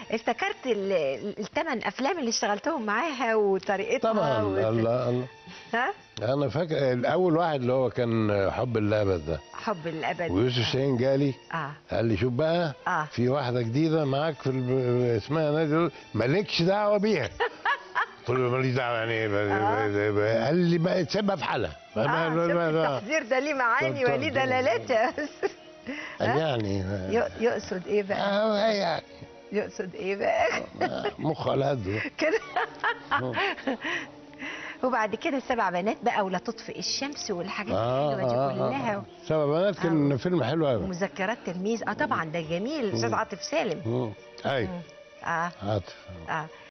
افتكرت ال- الثمان افلام اللي اشتغلتهم معاها وطريقتها طبعا و... الله الله ها انا فاكر الاول واحد اللي هو كان حب الابد ده حب الابد ويوسف شاهين جالي اه قال لي شوف بقى آه. في واحده جديده معاك في الب... اسمها نادي مالكش دعوه بيها قلت له ماليش دعوه يعني ايه آه. قال لي بقى تسيبها في حالها اه شوف التحذير ده ليه معاني طب- وليه طب- دلالات ها؟ يعني ي- يقصد ايه بقى آه، يعني يقصد ايه بقى مخ على قده كده وبعد كده سبع بنات بقى ولا تطفئ الشمس والحاجات اه الحلوه دي اه كلها آه. سبع بنات كان فيلم حلو قوي ومذكرات تلميذ اه طبعا ده جميل استاذ عاطف سالم ايوه اه عاطف اه